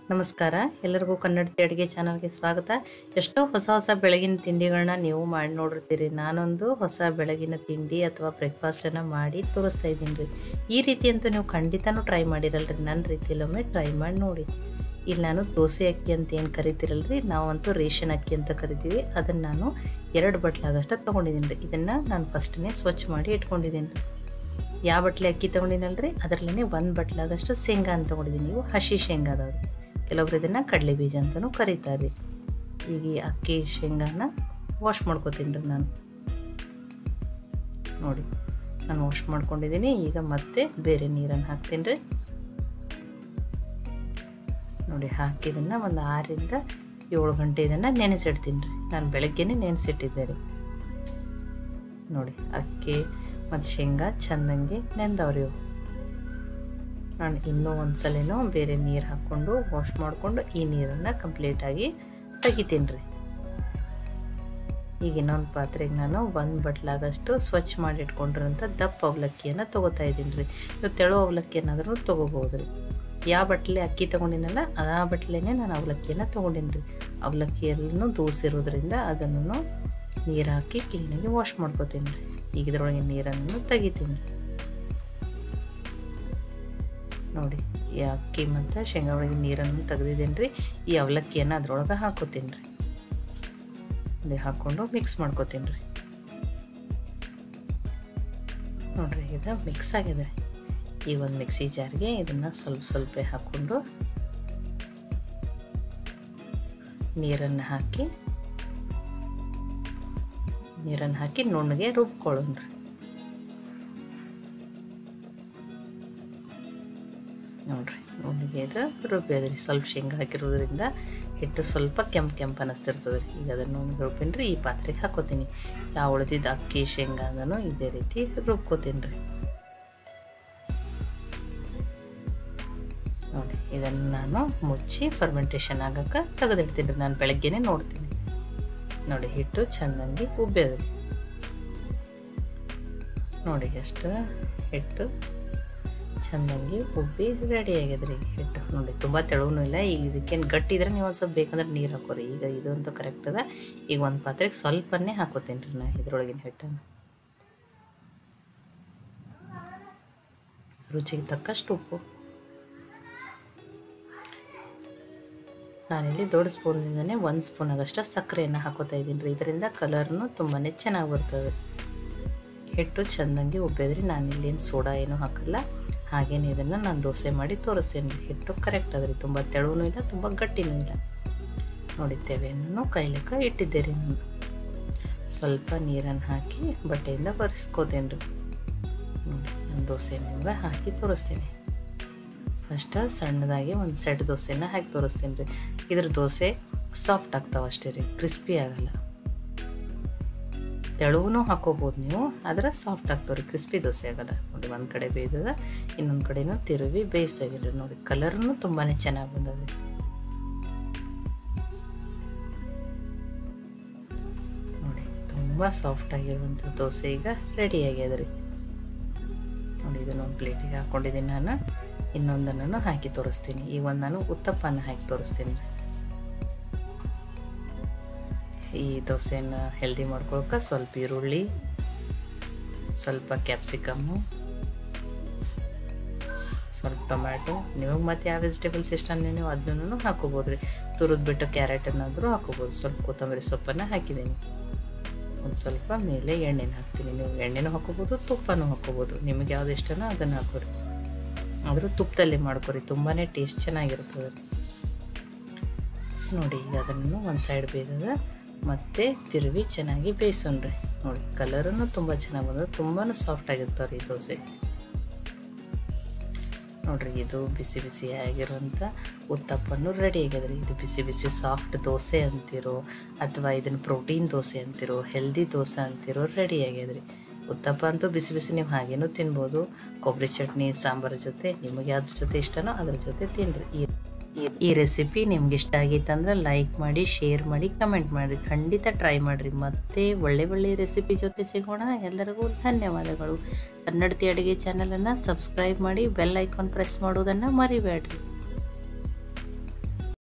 ನಮಸ್ಕಾರ ಎಲ್ಲರಿಗೂ ಕನ್ನಡತಿ ಅಡುಗೆ ಚಾನಲ್ಗೆ ಸ್ವಾಗತ ಎಷ್ಟೋ ಹೊಸ ಹೊಸ ಬೆಳಗಿನ ತಿಂಡಿಗಳನ್ನ ನೀವು ಮಾಡಿ ನೋಡಿರ್ತೀರಿ ನಾನೊಂದು ಹೊಸ ಬೆಳಗಿನ ತಿಂಡಿ ಅಥವಾ ಬ್ರೇಕ್ಫಾಸ್ಟನ್ನು ಮಾಡಿ ತೋರಿಸ್ತಾ ಇದ್ದೀನಿ ರೀ ಈ ರೀತಿ ಅಂತೂ ನೀವು ಖಂಡಿತನೂ ಟ್ರೈ ಮಾಡಿರಲ್ರಿ ನನ್ನ ರೀತಿಯಲ್ಲೊಮ್ಮೆ ಟ್ರೈ ಮಾಡಿ ನೋಡಿ ಇಲ್ಲಿ ನಾನು ದೋಸೆ ಅಕ್ಕಿ ಅಂತ ಏನು ಕರಿತೀರಲ್ರಿ ನಾವಂತೂ ರೇಷನ್ ಅಕ್ಕಿ ಅಂತ ಕರಿತೀವಿ ಅದನ್ನು ನಾನು ಎರಡು ಬಟ್ಲಾಗಷ್ಟು ತೊಗೊಂಡಿದ್ದೀನಿ ರೀ ಇದನ್ನು ನಾನು ಫಸ್ಟನೇ ಸ್ವಚ್ಛ ಮಾಡಿ ಇಟ್ಕೊಂಡಿದ್ದೀನಿ ರೀ ಯಾವ ಬಟ್ಲೆ ಅಕ್ಕಿ ತೊಗೊಂಡಿನಲ್ರಿ ಅದರಲ್ಲೇ ಒಂದು ಬಟ್ಲಾಗಷ್ಟು ಶೇಂಗಾ ಅಂತ ತೊಗೊಂಡಿದ್ದೀನಿ ನೀವು ಹಸಿ ಶೇಂಗಾ ಅದಾವೆ ಕೆಲವೊಬ್ರು ಇದನ್ನು ಕಡಲೆ ಬೀಜ ಅಂತಲೂ ಕರೀತಾರೆ ಈಗ ಈ ಅಕ್ಕಿ ಶೇಂಗಾನ ವಾಶ್ ಮಾಡ್ಕೊತೀನಿ ರೀ ನಾನು ನೋಡಿ ನಾನು ವಾಶ್ ಮಾಡ್ಕೊಂಡಿದ್ದೀನಿ ಈಗ ಮತ್ತೆ ಬೇರೆ ನೀರನ್ನು ಹಾಕ್ತೀನಿ ರೀ ನೋಡಿ ಹಾಕಿದ್ದನ್ನು ಒಂದು ಆರಿಂದ ಏಳು ಗಂಟೆ ಇದನ್ನು ನೆನೆಸಿಡ್ತೀನಿ ರೀ ನಾನು ಬೆಳಗ್ಗೆನೇ ನೆನೆಸಿಟ್ಟಿದ್ದೆ ರೀ ನೋಡಿ ಅಕ್ಕಿ ಮತ್ತು ಶೇಂಗಾ ಚೆಂದಂಗೆ ನೆಂದವ್ರಿ ಇವು ನಾನು ಇನ್ನೂ ಒಂದು ಸಲನೂ ಬೇರೆ ನೀರು ಹಾಕ್ಕೊಂಡು ವಾಶ್ ಮಾಡಿಕೊಂಡು ಈ ನೀರನ್ನು ಕಂಪ್ಲೀಟಾಗಿ ತೆಗಿತೀನಿ ರೀ ಈಗ ಇನ್ನೊಂದು ಪಾತ್ರೆಗೆ ನಾನು ಒಂದು ಬಟ್ಲಾಗಷ್ಟು ಸ್ವಚ್ಛ ಮಾಡಿ ಇಟ್ಕೊಂಡಿರೋಂಥ ದಪ್ಪ ಅವಲಕ್ಕಿಯನ್ನು ತೊಗೋತಾ ಇದ್ದೀನಿ ರೀ ನೀವು ತೆಳು ಅವಲಕ್ಕಿ ಏನಾದರೂ ತೊಗೋಬೋದು ರೀ ಯಾವ ಬಟ್ಲೆ ಅಕ್ಕಿ ತೊಗೊಂಡಿನಲ್ಲ ಆ ಬಟ್ಲೆನೇ ನಾನು ಅವಲಕ್ಕಿಯನ್ನು ತೊಗೊಂಡಿನಿ ರೀ ಅವಲಕ್ಕಿಯಲ್ಲೂ ದೂಸಿರೋದ್ರಿಂದ ಅದನ್ನು ನೀರು ಹಾಕಿ ಕ್ಲೀನಾಗಿ ವಾಶ್ ಮಾಡ್ಕೋತೀನಿ ರೀ ಈಗ ಇದ್ರೊಳಗೆ ನೀರನ್ನು ತೆಗಿತೀನಿ ನೋಡಿ ಈ ಅಕ್ಕಿ ಮತ್ತು ಶೇಂಗಾ ಒಳಗೆ ನೀರನ್ನು ತೆಗೆದಿದ್ದೀನಿ ರೀ ಈ ಅವಲಕ್ಕಿಯನ್ನು ಅದ್ರೊಳಗೆ ಹಾಕೋತೀನಿ ರೀ ನೋಡಿ ಹಾಕ್ಕೊಂಡು ಮಿಕ್ಸ್ ಮಾಡ್ಕೋತೀನಿ ರೀ ನೋಡಿರಿ ಇದು ಮಿಕ್ಸ್ ಆಗಿದೆ ಈ ಒಂದು ಮಿಕ್ಸಿ ಜಾರ್ಗೆ ಇದನ್ನು ಸ್ವಲ್ಪ ಸ್ವಲ್ಪ ಹಾಕ್ಕೊಂಡು ನೀರನ್ನು ಹಾಕಿ ನೀರನ್ನು ಹಾಕಿ ನುಣ್ಣಗೆ ರುಬ್ಕೊಳ್ಳೋಣ ರೀ ನೋಡ್ರಿ ನುಣ್ಣಗೆ ಇದು ರುಬ್ಬಿದ್ರಿ ಸ್ವಲ್ಪ ಶೇಂಗಾ ಹಾಕಿರೋದ್ರಿಂದ ಹಿಟ್ಟು ಸ್ವಲ್ಪ ಕೆಂಪು ಕೆಂಪು ಅನ್ನಿಸ್ತಿರ್ತದೆ ರೀ ಈಗ ಅದನ್ನು ನುಣ್ಣಗೆ ರುಬ್ಬಿನಿ ರೀ ಈ ಪಾತ್ರೆಗೆ ಹಾಕೋತೀನಿ ಯಾವ ಉಳಿದಿದ್ದು ಅಕ್ಕಿ ಶೇಂಗಾ ಅದನ್ನು ಇದೇ ರೀತಿ ರುಬ್ಕೋತೀನಿ ರೀ ನೋಡಿ ಇದನ್ನು ನಾನು ಮುಚ್ಚಿ ಫರ್ಮೆಂಟೇಷನ್ ಆಗಕ್ಕೆ ತೆಗೆದಿಡ್ತೀನಿ ರೀ ನಾನು ಬೆಳಗ್ಗೆನೇ ನೋಡ್ತೀನಿ ನೋಡಿ ಹಿಟ್ಟು ಚೆಂದಂಗಿ ಉಬ್ಬೇದ್ರಿ ನೋಡಿ ಎಷ್ಟು ಹಿಟ್ಟು ಚೆಂದಂಗಿ ಉಬ್ಬಿ ರೆಡಿ ಆಗ್ಯದ್ರಿ ಹಿಟ್ಟು ನೋಡಿ ತುಂಬ ತೆಳುವೂ ಇಲ್ಲ ಈಗ ಇದಕ್ಕೇನು ಗಟ್ಟಿ ಇದ್ರೆ ನೀವು ಒಂದು ಸ್ವಲ್ಪ ಬೇಕಂದ್ರೆ ನೀರು ಹಾಕೋರಿ ಈಗ ಇದು ಅಂತೂ ಕರೆಕ್ಟ್ ಅದ ಈಗ ಒಂದು ಪಾತ್ರೆಗೆ ಸ್ವಲ್ಪನೇ ಹಾಕೋತೀನಿ ರೀ ನಾ ಇದ್ರೊಳಗಿನ ಹಿಟ್ಟನ್ನು ರುಚಿಗೆ ತಕ್ಕಷ್ಟು ಉಪ್ಪು ನಾನಿಲ್ಲಿ ದೊಡ್ಡ ಸ್ಪೂನಿಂದನೇ ಒಂದು ಸ್ಪೂನ್ ಆಗಷ್ಟು ಸಕ್ಕರೆಯನ್ನು ಹಾಕೋತಾ ಇದ್ದೀನಿ ರೀ ಇದರಿಂದ ಕಲರ್ನು ತುಂಬಾ ಚೆನ್ನಾಗಿ ಬರ್ತದೆ ಹಿಟ್ಟು ಚೆಂದಂಗೆ ಉಬ್ಬೇದ್ರಿ ನಾನಿಲ್ಲಿ ಏನು ಸೋಡಾ ಏನೂ ಹಾಕಲ್ಲ ಹಾಗೇನೆ ಇದನ್ನು ನಾನು ದೋಸೆ ಮಾಡಿ ತೋರಿಸ್ತೇನೆ ಹಿಟ್ಟು ಕರೆಕ್ಟ್ ಅದ್ರಿ ತುಂಬ ತೆಳುವೂ ಇಲ್ಲ ತುಂಬ ಗಟ್ಟಿನೂ ಇಲ್ಲ ನೋಡಿ ತೆವೆಯನ್ನು ಕೈಲಕ್ಕ ಇಟ್ಟಿದ್ದೆ ರೀ ನಾನು ಸ್ವಲ್ಪ ನೀರನ್ನು ಹಾಕಿ ಬಟ್ಟೆಯಿಂದ ಒರೆಸ್ಕೋತೇನೆ ರೀ ನೋಡಿ ನಾನು ದೋಸೆ ನಿಮ್ಗೆ ಹಾಕಿ ತೋರಿಸ್ತೀನಿ ಫಸ್ಟ್ ಸಣ್ಣದಾಗಿ ಒಂದು ಸೆಟ್ ದೋಸೆನ ಹಾಕಿ ತೋರಿಸ್ತೀನಿ ರೀ ಇದ್ರ ದೋಸೆ ಸಾಫ್ಟ್ ಆಗ್ತಾವೆ ಅಷ್ಟೇ ರೀ ಕ್ರಿಸ್ಪಿ ಆಗಲ್ಲ ತೆಳುವೂ ಹಾಕೋಬೋದು ನೀವು ಆದರೆ ಸಾಫ್ಟ್ ಆಗ್ತಾವೆ ರೀ ಕ್ರಿಸ್ಪಿ ದೋಸೆ ಆಗಲ್ಲ ನೋಡಿ ಒಂದು ಕಡೆ ಬೇಯ್ದದ ಇನ್ನೊಂದು ಕಡೆನೂ ತಿರುವಿ ಬೇಯಿಸ್ತಾ ಇದ್ದೀನಿ ನೋಡಿ ಕಲರ್ನು ತುಂಬಾ ಚೆನ್ನಾಗಿ ಬಂದದೆ ನೋಡಿ ತುಂಬ ಸಾಫ್ಟ್ ಆಗಿರುವಂಥ ದೋಸೆ ಈಗ ರೆಡಿ ಆಗ್ಯದ ರೀ ನೋಡಿ ಇದನ್ನು ಒಂದು ಪ್ಲೇಟಿಗೆ ಹಾಕ್ಕೊಂಡಿದ್ದೀನಿ ನಾನು ಇನ್ನೊಂದನ್ನು ಹಾಕಿ ತೋರಿಸ್ತೀನಿ ಈಗ ಒಂದು ನಾನು ಉತ್ತಪ್ಪನ ಹಾಕಿ ತೋರಿಸ್ತೀನಿ ಈ ದೋಸೆಯನ್ನು ಹೆಲ್ದಿ ಮಾಡ್ಕೊಳಕ್ಕೆ ಸ್ವಲ್ಪ ಈರುಳ್ಳಿ ಸ್ವಲ್ಪ ಕ್ಯಾಪ್ಸಿಕಮ್ಮು ಸ್ವಲ್ಪ ಟೊಮ್ಯಾಟೊ ನಿಮಗೆ ಮತ್ತು ಯಾವ ವೆಜಿಟೇಬಲ್ಸ್ ಇಷ್ಟ ನೀವು ಅದನ್ನು ಹಾಕೋಬೋದು ರೀ ತುರಿದು ಬಿಟ್ಟು ಕ್ಯಾರೆಟನ್ನಾದರೂ ಹಾಕೋಬೋದು ಸ್ವಲ್ಪ ಕೊತ್ತಂಬರಿ ಸೊಪ್ಪನ್ನು ಹಾಕಿದ್ದೀನಿ ಒಂದು ಸ್ವಲ್ಪ ಮೇಲೆ ಎಣ್ಣೆನ ಹಾಕ್ತೀನಿ ನೀವು ಎಣ್ಣೆನೂ ಹಾಕೋಬೋದು ತುಪ್ಪನೂ ಹಾಕೋಬೋದು ನಿಮಗೆ ಯಾವ್ದು ಇಷ್ಟನೋ ಅದನ್ನು ಹಾಕೋರಿ ಆದರೂ ತುಪ್ಪದಲ್ಲಿ ಮಾಡ್ಕೊರಿ ತುಂಬಾ ಟೇಸ್ಟ್ ಚೆನ್ನಾಗಿರ್ತದೆ ನೋಡಿ ಈಗ ಅದನ್ನು ಒಂದು ಸೈಡ್ ಬೇಯ್ದದ ಮತ್ತು ತಿರುವಿ ಚೆನ್ನಾಗಿ ಬೇಯಿಸೋಣ್ರಿ ನೋಡಿ ಕಲರನ್ನು ತುಂಬ ಚೆನ್ನಾಗಿ ಬಂದದ ತುಂಬಾ ಸಾಫ್ಟ್ ಆಗಿರ್ತಾವೆ ರೀ ದೋಸೆ ನೋಡ್ರಿ ಇದು ಬಿಸಿ ಬಿಸಿ ಆಗಿರುವಂಥ ಉತ್ತಪ್ಪನ್ನು ರೆಡಿ ಆಗ್ಯದ್ರಿ ಇದು ಬಿಸಿ ಬಿಸಿ ಸಾಫ್ಟ್ ದೋಸೆ ಅಂತಿರೋ ಅಥವಾ ಇದನ್ನು ಪ್ರೋಟೀನ್ ದೋಸೆ ಅಂತಿರೋ ಹೆಲ್ದಿ ದೋಸೆ ಅಂತಿರೋ ರೆಡಿ ಆಗ್ಯದ್ರಿ ಉತ್ತಪ್ಪ ಅಂತೂ ಬಿಸಿ ಬಿಸಿ ನೀವು ಹಾಗೇನೂ ತಿನ್ಬೋದು ಕೊಬ್ಬರಿ ಚಟ್ನಿ ಸಾಂಬಾರ ಜೊತೆ ನಿಮಗೆ ಯಾವ್ದ್ರ ಜೊತೆ ಇಷ್ಟನೋ ಅದ್ರ ಜೊತೆ ತಿನ್ನಿರಿ ಈ ಈ ರೆಸಿಪಿ ನಿಮ್ಗೆ ಇಷ್ಟ ಆಗಿತ್ತಂದ್ರೆ ಲೈಕ್ ಮಾಡಿ ಶೇರ್ ಮಾಡಿ ಕಮೆಂಟ್ ಮಾಡಿರಿ ಖಂಡಿತ ಟ್ರೈ ಮಾಡಿರಿ ಮತ್ತೆ ಒಳ್ಳೆ ಒಳ್ಳೆ ರೆಸಿಪಿ ಜೊತೆ ಸಿಗೋಣ ಎಲ್ಲರಿಗೂ ಧನ್ಯವಾದಗಳು ಕನ್ನಡತಿ ಅಡುಗೆ ಚಾನಲನ್ನು ಸಬ್ಸ್ಕ್ರೈಬ್ ಮಾಡಿ ಬೆಲ್ ಐಕಾನ್ ಪ್ರೆಸ್ ಮಾಡೋದನ್ನು ಮರಿಬೇಡ್ರಿ